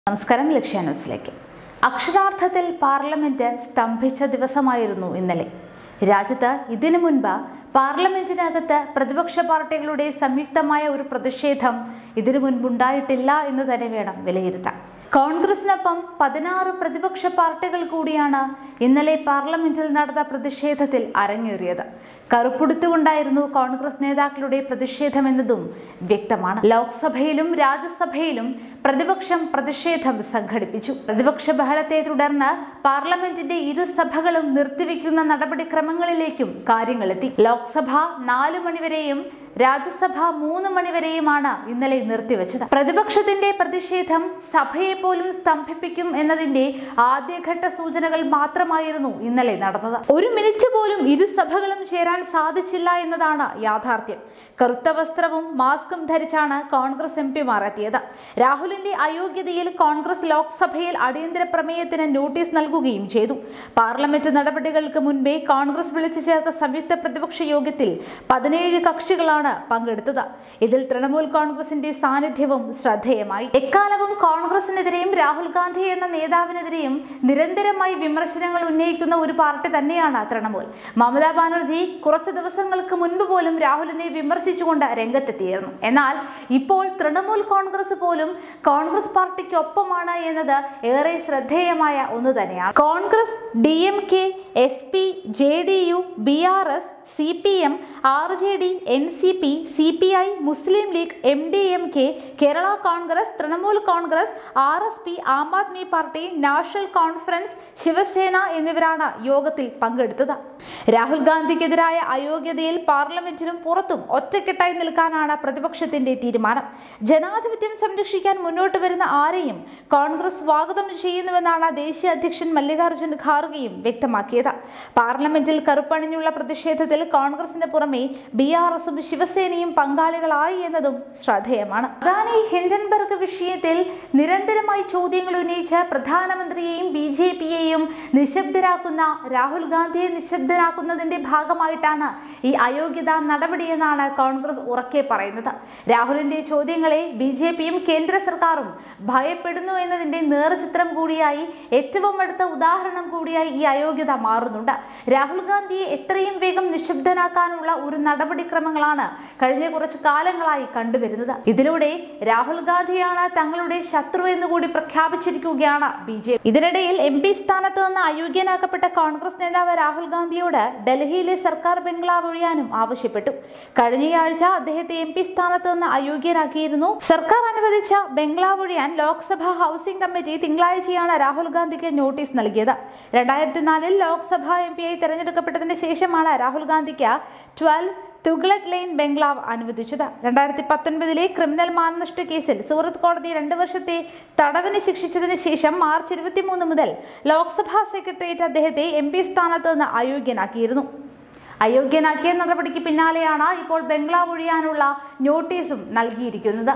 നമസ്കാരം ലക്ഷ്യ ന്യൂസിലേക്ക് അക്ഷരാർത്ഥത്തിൽ പാർലമെന്റ് സ്തംഭിച്ച ദിവസമായിരുന്നു ഇന്നലെ രാജ്യത്ത് ഇതിനു മുൻപ് പാർലമെന്റിനകത്ത് പ്രതിപക്ഷ പാർട്ടികളുടെ സംയുക്തമായ ഒരു പ്രതിഷേധം ഇതിനു മുൻപുണ്ടായിട്ടില്ല എന്ന് തന്നെ വേണം വിലയിരുത്താൻ കോൺഗ്രസിനൊപ്പം പതിനാറ് പ്രതിപക്ഷ പാർട്ടികൾ കൂടിയാണ് ഇന്നലെ പാർലമെന്റിൽ നടന്ന പ്രതിഷേധത്തിൽ അരങ്ങേറിയത് കറുപ്പുടുത്തുകൊണ്ടായിരുന്നു കോൺഗ്രസ് നേതാക്കളുടെ പ്രതിഷേധമെന്നതും വ്യക്തമാണ് ലോക്സഭയിലും രാജ്യസഭയിലും പ്രതിപക്ഷം പ്രതിഷേധം സംഘടിപ്പിച്ചു പ്രതിപക്ഷ ബഹളത്തെ തുടർന്ന് പാർലമെന്റിന്റെ ഇരു സഭകളും നിർത്തിവെക്കുന്ന നടപടിക്രമങ്ങളിലേക്കും കാര്യങ്ങളെത്തി ലോക്സഭ നാലു മണിവരെയും രാജ്യസഭ മൂന്ന് മണിവരെയുമാണ് ഇന്നലെ നിർത്തിവെച്ചത് പ്രതിപക്ഷത്തിന്റെ പ്രതിഷേധം സഭയെ പോലും സ്തംഭിപ്പിക്കും എന്നതിന്റെ ആദ്യഘട്ട സൂചനകൾ മാത്രമായിരുന്നു ഇന്നലെ നടന്നത് ഒരു മിനിറ്റ് പോലും ഇരു സഭകളും ചേരാൻ സാധിച്ചില്ല എന്നതാണ് യാഥാർത്ഥ്യം കറുത്ത വസ്ത്രവും മാസ്കും ധരിച്ചാണ് കോൺഗ്രസ് എം പിമാർ എത്തിയത് രാഹുലിന്റെ അയോഗ്യതയിൽ കോൺഗ്രസ് ലോക്സഭയിൽ അടിയന്തര പ്രമേയത്തിന് നോട്ടീസ് നൽകുകയും ചെയ്തു പാർലമെന്റ് നടപടികൾക്ക് മുൻപേ കോൺഗ്രസ് വിളിച്ചു ചേർത്ത സംയുക്ത പ്രതിപക്ഷ യോഗത്തിൽ പതിനേഴ് കക്ഷികളാണ് പങ്കെടുത്തത് ഇതിൽ തൃണമൂൽ കോൺഗ്രസിന്റെ സാന്നിധ്യവും ശ്രദ്ധേയമായി എക്കാലവും കോൺഗ്രസിനെതിരെയും രാഹുൽ ഗാന്ധി എന്ന നേതാവിനെതിരെയും നിരന്തരമായി വിമർശനങ്ങൾ ഉന്നയിക്കുന്ന ഒരു പാർട്ടി തന്നെയാണ് തൃണമൂൽ മമതാ ബാനർജി കുറച്ച് ദിവസങ്ങൾക്ക് മുൻപ് പോലും രാഹുലിനെ വിമർശിച്ചുകൊണ്ട് രംഗത്തെത്തിയിരുന്നു എന്നാൽ ഇപ്പോൾ തൃണമൂൽ കോൺഗ്രസ് പോലും കോൺഗ്രസ് പാർട്ടിക്കൊപ്പമാണ് എന്നത് ഏറെ ശ്രദ്ധേയമായ ഒന്ന് തന്നെയാണ് Congress D M K S P J D U B R S C P M R J D N C P C P I Muslim League M D M K Kerala Congress Trinamool Congress R S P Aam Aadmi Party National Conference Shiv Sena എന്നിവരാണ് യോഗത്തിൽ പങ്കെടുത്തത് രാഹുൽ ഗാന്ധിക്കെതിരായ അയോഗ്യതയിൽ പാർലമെന്റിലും പുറത്തും ഒറ്റക്കെട്ടായി നിൽക്കാനാണ് പ്രതിപക്ഷത്തിന്റെ തീരുമാനം ജനാധിപത്യം സംരക്ഷിക്കാൻ മുന്നോട്ട് വരുന്ന ആരെയും കോൺഗ്രസ് സ്വാഗതം ചെയ്യുന്നുവെന്നാണ് ദേശീയ അധ്യക്ഷൻ മല്ലികാർജ്ജുൻ ഖാർഗെയും വ്യക്തമാക്കിയത് പാർലമെന്റിൽ കറുപ്പണിഞ്ഞുള്ള പ്രതിഷേധത്തിൽ കോൺഗ്രസിന് പുറമെ ബി ആർ എസും ശിവസേനയും പങ്കാളികളായി എന്നതും ശ്രദ്ധേയമാണ് അദാനി ഹിൻഡൻബർഗ് വിഷയത്തിൽ നിരന്തരമായി ചോദ്യങ്ങൾ ഉന്നയിച്ച് പ്രധാനമന്ത്രിയെയും ബി ജെ പിയെയും നിശബ്ദരാക്കുന്ന രാഹുൽ ഗാന്ധിയെ നിശബ്ദരാക്കുന്നതിന്റെ ഭാഗമായിട്ടാണ് ഈ അയോഗ്യതാ നടപടിയെന്നാണ് കോൺഗ്രസ് ഉറക്കെ പറയുന്നത് രാഹുലിന്റെ ചോദ്യങ്ങളെ ബി ജെ പിയും കേന്ദ്ര സർക്കാരും ഭയപ്പെടുന്നു എന്നതിന്റെ നേർചിത്രം കൂടിയായി ഏറ്റവും അടുത്ത ഉദാഹരണം കൂടിയായി ഈ അയോഗ്യത മാറുന്നുണ്ട് രാഹുൽ ഗാന്ധിയെ എത്രയും വേഗം നിശബ്ദനാക്കാനുള്ള ഒരു നടപടിക്രമങ്ങളാണ് കഴിഞ്ഞ കുറച്ചു കാലങ്ങളായി കണ്ടുവരുന്നത് ഇതിലൂടെ രാഹുൽ ഗാന്ധിയാണ് തങ്ങളുടെ ശത്രു എന്ന് കൂടി പ്രഖ്യാപിച്ചിരിക്കുകയാണ് ബി ജെ പി ഇതിനിടയിൽ എം പി സ്ഥാനത്ത് നിന്ന് അയോഗ്യനാക്കപ്പെട്ട കോൺഗ്രസ് നേതാവ് രാഹുൽ ഗാന്ധിയോട് ഡൽഹിയിലെ സർക്കാർ ബംഗ്ലാവ് ഒഴിയാനും ആവശ്യപ്പെട്ടു കഴിഞ്ഞയാഴ്ച അദ്ദേഹത്തെ എം പി സ്ഥാനത്ത് നിന്ന് അയോഗ്യനാക്കിയിരുന്നു സർക്കാർ അനുവദിച്ച ബംഗ്ലാവ് ഒഴിയാൻ ലോക്സഭ ഹൗസിംഗ് കമ്മിറ്റി തിങ്കളാഴ്ചയാണ് രാഹുൽ ഗാന്ധിക്ക് നോട്ടീസ് നൽകിയത് രണ്ടായിരത്തി നാലിൽ ലോക്സഭ എം പിയായി തെരഞ്ഞെടുക്കപ്പെട്ടതിന് ശേഷമാണ് രാഹുൽ ഗാന്ധിക്ക് ട്വൽവ് തുഗ്ലക് ലൈൻ ബംഗ്ലാവ് അനുവദിച്ചത് രണ്ടായിരത്തി പത്തൊൻപതിലെ ക്രിമിനൽ മാനനഷ്ട കേസിൽ സൂറത്ത് കോടതി രണ്ട് വർഷത്തെ തടവിന് ശിക്ഷിച്ചതിന് ശേഷം മാർച്ച് ഇരുപത്തിമൂന്ന് മുതൽ ലോക്സഭാ സെക്രട്ടേറിയറ്റ് അദ്ദേഹത്തെ എം പി സ്ഥാനത്ത് നിന്ന് അയോഗ്യനാക്കിയിരുന്നു അയോഗ്യനാക്കിയ നടപടിക്ക് പിന്നാലെയാണ് ഇപ്പോൾ ബംഗ്ലാവ് ഒഴിയാനുള്ള നോട്ടീസും നൽകിയിരിക്കുന്നത്